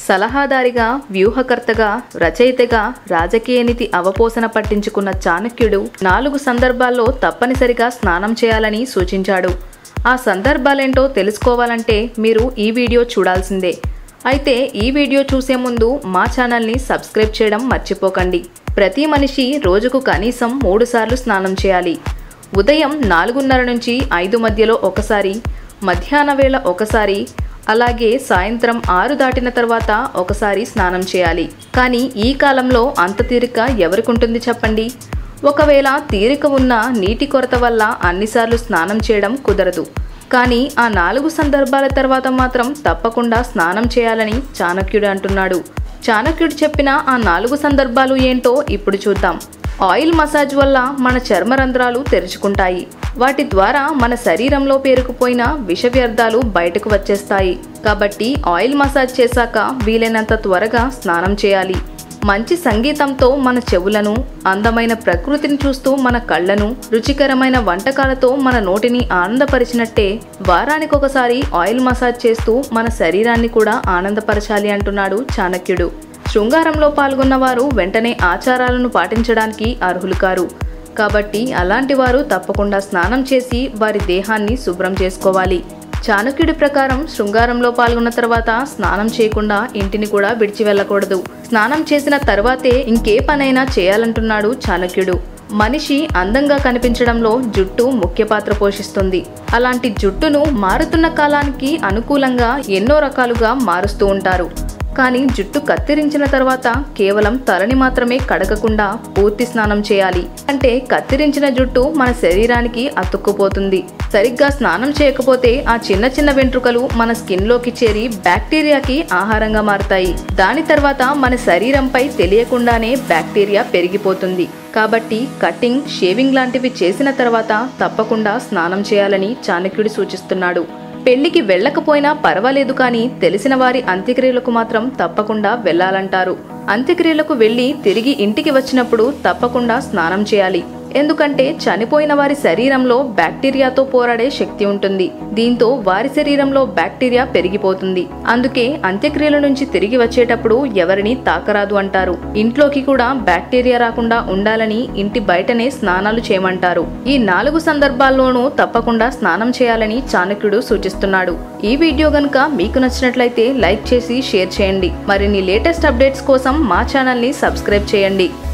సలహాదారిగా వ్యూహకర్తగా రచయితగా రాజకీయ నీతి అవపోసన పట్టించుకున్న చాణక్యుడు నాలుగు సందర్భాల్లో తప్పనిసరిగా స్నానం చేయాలని సూచించాడు ఆ సందర్భాలేంటో తెలుసుకోవాలంటే మీరు ఈ వీడియో చూడాల్సిందే అయితే ఈ వీడియో చూసే ముందు మా ఛానల్ని సబ్స్క్రైబ్ చేయడం మర్చిపోకండి ప్రతి మనిషి రోజుకు కనీసం మూడు సార్లు స్నానం చేయాలి ఉదయం నాలుగున్నర నుంచి ఐదు మధ్యలో ఒకసారి మధ్యాహ్న వేళ ఒకసారి అలాగే సాయంత్రం ఆరు దాటిన తర్వాత ఒకసారి స్నానం చేయాలి కానీ ఈ కాలంలో అంత తీరిక ఎవరికుంటుంది చెప్పండి ఒకవేళ తీరిక ఉన్న నీటి కొరత వల్ల అన్నిసార్లు స్నానం చేయడం కుదరదు కానీ ఆ నాలుగు సందర్భాల తర్వాత మాత్రం తప్పకుండా స్నానం చేయాలని చాణక్యుడు అంటున్నాడు చాణక్యుడు చెప్పిన ఆ నాలుగు సందర్భాలు ఏంటో ఇప్పుడు చూద్దాం ఆయిల్ మసాజ్ వల్ల మన చర్మరంధ్రాలు తెరుచుకుంటాయి వాటి ద్వారా మన శరీరంలో పేరుకుపోయిన విష వ్యర్థాలు బయటకు వచ్చేస్తాయి కాబట్టి ఆయిల్ మసాజ్ చేశాక వీలైనంత త్వరగా స్నానం చేయాలి మంచి సంగీతంతో మన చెవులను అందమైన ప్రకృతిని చూస్తూ మన కళ్ళను రుచికరమైన వంటకాలతో మన నోటిని ఆనందపరిచినట్టే వారానికి ఒకసారి ఆయిల్ మసాజ్ చేస్తూ మన శరీరాన్ని కూడా ఆనందపరచాలి అంటున్నాడు చాణక్యుడు శృంగారంలో పాల్గొన్న వారు వెంటనే ఆచారాలను పాటించడానికి అర్హులు కారు కాబట్టి అలాంటి వారు తప్పకుండా స్నానం చేసి వారి దేహాన్ని శుభ్రం చేసుకోవాలి చాణక్యుడి ప్రకారం శృంగారంలో పాల్గొన్న తర్వాత స్నానం చేయకుండా ఇంటిని కూడా విడిచి వెళ్ళకూడదు స్నానం చేసిన తర్వాతే ఇంకే పనైనా చేయాలంటున్నాడు చాణక్యుడు మనిషి అందంగా కనిపించడంలో జుట్టు ముఖ్య పాత్ర పోషిస్తుంది అలాంటి జుట్టును మారుతున్న కాలానికి అనుకూలంగా ఎన్నో రకాలుగా మారుస్తూ ఉంటారు కానీ జుట్టు కత్తిరించిన తర్వాత కేవలం తలని మాత్రమే కడగకుండా పూర్తి స్నానం చేయాలి అంటే కత్తిరించిన జుట్టు మన శరీరానికి అతుక్కుపోతుంది సరిగ్గా స్నానం చేయకపోతే ఆ చిన్న చిన్న వెంట్రుకలు మన స్కిన్ లోకి చేరి బ్యాక్టీరియాకి ఆహారంగా మారుతాయి దాని తర్వాత మన శరీరంపై తెలియకుండానే బ్యాక్టీరియా పెరిగిపోతుంది కాబట్టి కటింగ్ షేవింగ్ లాంటివి చేసిన తర్వాత తప్పకుండా స్నానం చేయాలని చాణక్యుడు సూచిస్తున్నాడు పెళ్లికి వెళ్ళకపోయినా పర్వాలేదు కానీ తెలిసిన వారి అంత్యక్రియలకు మాత్రం తప్పకుండా వెళ్ళాలంటారు అంత్యక్రియలకు వెళ్ళి తిరిగి ఇంటికి వచ్చినప్పుడు తప్పకుండా స్నానం చేయాలి ఎందుకంటే చనిపోయిన వారి శరీరంలో బ్యాక్టీరియాతో పోరాడే శక్తి ఉంటుంది దీంతో వారి శరీరంలో బ్యాక్టీరియా పెరిగిపోతుంది అందుకే అంత్యక్రియల నుంచి తిరిగి వచ్చేటప్పుడు ఎవరిని తాకరాదు అంటారు ఇంట్లోకి కూడా బ్యాక్టీరియా రాకుండా ఉండాలని ఇంటి బయటనే స్నానాలు చేయమంటారు ఈ నాలుగు సందర్భాల్లోనూ తప్పకుండా స్నానం చేయాలని చాణక్యుడు సూచిస్తున్నాడు ఈ వీడియో గనుక మీకు నచ్చినట్లయితే లైక్ చేసి షేర్ చేయండి మరిన్ని లేటెస్ట్ అప్డేట్స్ కోసం మా ఛానల్ని సబ్స్క్రైబ్ చేయండి